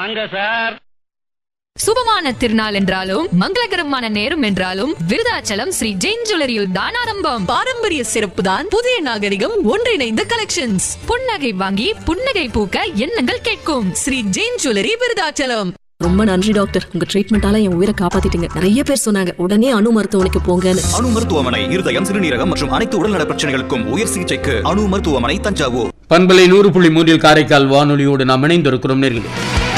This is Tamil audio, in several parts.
வாங்க சார் சுபமான திருநாள் என்றாலும் மங்களகரமான நேரம் என்றாலும் விருதாச்சலம் ஸ்ரீ ஜெயின் ஜுவல்லரியில் தான் ஆரம்பம் பாரம்பரிய சிறப்பு தான் புதிய நாகரிகம் ஒன்றிணைந்த கலெக்ஷன்ஸ் புன்னகை வாங்கி புன்னகை பூக்க எண்ணங்கள் கேட்கும் ஸ்ரீ ஜெயின் ஜுவல்லரி விருதாச்சலம் ரொம்ப நன்றி டாக்டர் உங்க ட்ரீட்மெண்டால என் உயிரை காப்பாத்திட்டீங்க நிறைய பேர் சொன்னாங்க உடனே அணு மருத்துவமனைக்கு போங்கன்னு அணு மருத்துவமனை இருதயம் சிறுநீரகம் மற்றும் அனைத்து உடல்நல பிரச்சனைகளுக்கும் உயர் சிகிச்சைக்கு அணு மருத்துவமனை தஞ்சாவூர் பண்பலை நூறு புள்ளி மூன்றில் காரைக்கால் வானொலியோடு நாம் இணைந்திருக்கிறோம் நேர்களே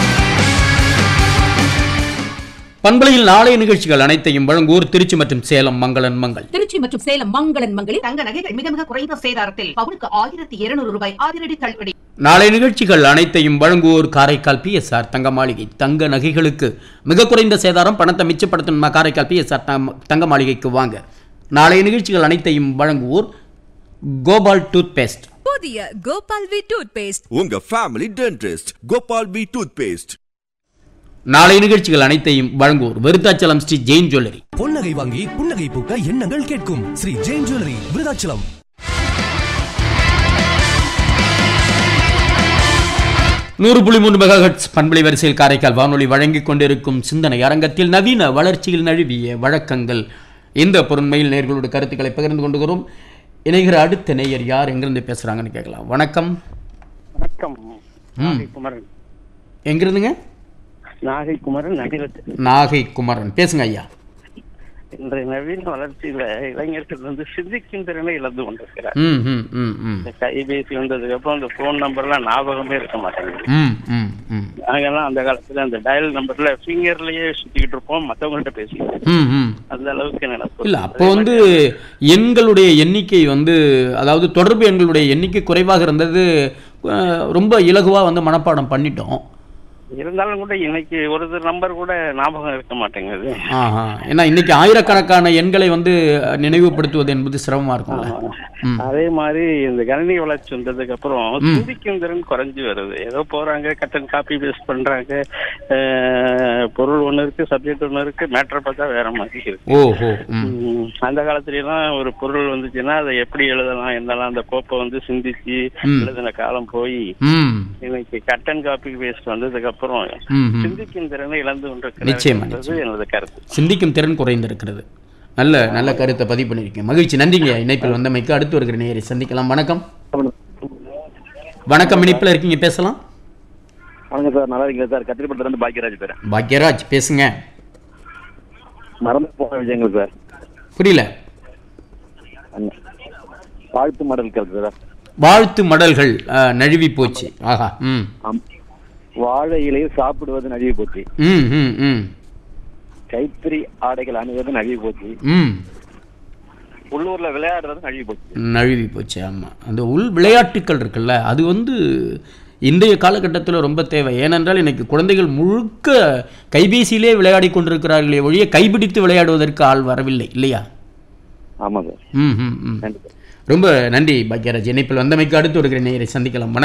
பண்பலையில் நாளைய நிகழ்ச்சிகள் அனைத்தையும் வழங்குவோர் திருச்சி மற்றும் சேலம் மங்களன் மங்கள் திருச்சி மற்றும் சேலம் மங்களன் மங்களில் தங்க நகைகள் மிக மிக குறைந்த சேதாரத்தில் பவுனுக்கு ஆயிரத்தி இருநூறு ரூபாய் அதிரடி தள்ளுபடி நாளைய நிகழ்ச்சிகள் அனைத்தையும் வழங்குவோர் காரைக்கால் பிஎஸ்ஆர் தங்க மாளிகை தங்க நகைகளுக்கு மிக குறைந்த சேதாரம் பணத்தை மிச்சப்படுத்தணுமா காரைக்கால் பிஎஸ்ஆர் தங்க மாளிகைக்கு வாங்க நாளைய நிகழ்ச்சிகள் அனைத்தையும் வழங்குவோர் கோபால் டூத் பேஸ்ட் புதிய கோபால் வி டூத் பேஸ்ட் உங்க family dentist Gopal P toothpaste நாளைய நிகழ்ச்சிகள் அனைத்தையும் வழங்குவோர் விருத்தாச்சலம் ஸ்ரீ ஜெயின் ஜுவல்லரி பொன்னகை வாங்கி புன்னகை பூக்க எண்ணங்கள் கேட்கும் ஸ்ரீ ஜெயின் ஜுவல்லரி விருதாச்சலம் நூறு புள்ளி மூன்று மெகாஹெட்ஸ் பண்பலை வரிசையில் காரைக்கால் வானொலி வழங்கிக் கொண்டிருக்கும் சிந்தனை அரங்கத்தில் நவீன வளர்ச்சியில் நழுவிய வழக்கங்கள் இந்த பொருண்மையில் நேர்களோட கருத்துக்களை பகிர்ந்து கொண்டுகிறோம் இணைகிற அடுத்த நேயர் யார் எங்கிருந்து பேசுறாங்கன்னு கேட்கலாம் வணக்கம் வணக்கம் ம். நாகை குமரன் எங்கிருந்துங்க நாகை குமரன் நடிகத்து நாகை குமரன் பேசுங்க ஐயா இன்றைய நவீன வளர்ச்சியில இளைஞர்கள் வந்து சிந்திக்கும் திறனை இழந்து கொண்டிருக்கிறார் ம் ம் ம் ம் இந்த கைபேசி வந்ததுக்கு அப்புறம் இந்த போன் நம்பர்லாம் ஞாபகமே இருக்க மாட்டேங்குது ம் ம் ம் நாங்கெல்லாம் அந்த காலத்துல அந்த டயல் நம்பர்ல ஃபிங்கர்லயே சுத்திக்கிட்டு இருப்போம் மத்தவங்கள்ட்ட பேசிக்கிட்டு ம் ம் அந்த அளவுக்கு நினைப்பு இல்ல அப்போ வந்து எண்களுடைய எண்ணிக்கை வந்து அதாவது தொடர்பு எண்களுடைய எண்ணிக்கை குறைவாக இருந்தது அஹ், ரொம்ப இலகுவா வந்து மனப்பாடம் பண்ணிட்டோம் இருந்தாலும் கூட இன்னைக்கு ஒரு நம்பர் கூட ஞாபகம் இருக்க மாட்டேங்குது ஆஹா ஏன்னா இன்னைக்கு ஆயிரக்கணக்கான எண்களை வந்து அஹ், நினைவுபடுத்துவது என்பது சிரமமா இருக்கும்ல ம் அதே மாதிரி இந்த கணினி வளர்ச்சி வந்ததுக்கு அப்புறம் சிந்திக்கும் திறன் குறைஞ்சு வருது ஏதோ போறாங்க கட்டன் காப்பி பேஸ்ட் பண்றாங்க அஹ், பொருள் ஒண்ணு இருக்கு சப்ஜெக்ட் ஒண்ணு இருக்கு மேட்டர் பார்த்தா வேற மாதிரி இருக்கு ஓஹோ ம் உம், அந்த காலத்துல எல்லாம் ஒரு பொருள் வந்துச்சுன்னா அதை எப்படி எழுதலாம் என்னலாம் அந்த கோப்பை வந்து சிந்திச்சு ம். எழுதின காலம் போய் ம் இன்னைக்கு கட்டன் காப்பி பேஸ்ட் வந்ததுக்கு அப்புறம் ம் ம். சிந்திக்கும் திறனை இழந்து நிச்சயமா, கொண்டிருக்கிறது எனது கருத்து சிந்திக்கும் திறன் குறைந்திருக்கிறது நல்ல நல்ல கருத்தை பதிவு பண்ணியிருக்கேன் மகிழ்ச்சி நன்றிங்க இணைப்பில் வந்தமைக்கு அடுத்து வருகிற நேயரை சந்திக்கலாம் வணக்கம் வணக்கம் இணைப்பில் இருக்கீங்க பேசலாம் வணக்கம் சார் நல்லா இருக்கீங்களா சார் கத்திரிப்பட்டில இருந்து பாக்கியராஜ் பேர் பாக்யராஜ் பேசுங்க மறந்து போன விஷயங்கள் சார் புரியல வாழ்த்து மாடல் கேள்வி சார் வாழ்த்து மடல்கள் அஹ், நழுவி போச்சு ஆஹா ம் ஆம். வாழை இலையில் சாப்பிடுவது நழுவி போச்சு ம் ம் ம் கைத்தறி ஆடைகள் அணிவது நழுவி போச்சு ம் உள்ளூர்ல விளையாடுறது நழுவி போச்சு நழுவி போச்சு ஆமாம் அந்த உள் விளையாட்டுக்கள் இருக்குல்ல அது வந்து இன்றைய காலகட்டத்தில் ரொம்ப தேவை ஏனென்றால் இன்னைக்கு குழந்தைகள் முழுக்க கைபேசியிலே விளையாடி கொண்டிருக்கிறார்களே ஒழிய கைபிடித்து விளையாடுவதற்கு ஆள் வரவில்லை இல்லையா ஆமா சார் ம் ம் ம் நன்றி சார் ரொம்ப நன்றி பாக்யராஜ் இணைப்பில் வந்தமைக்கு அடுத்து வருகிற நேயரை சந்திக்கலாம் வணக்கம்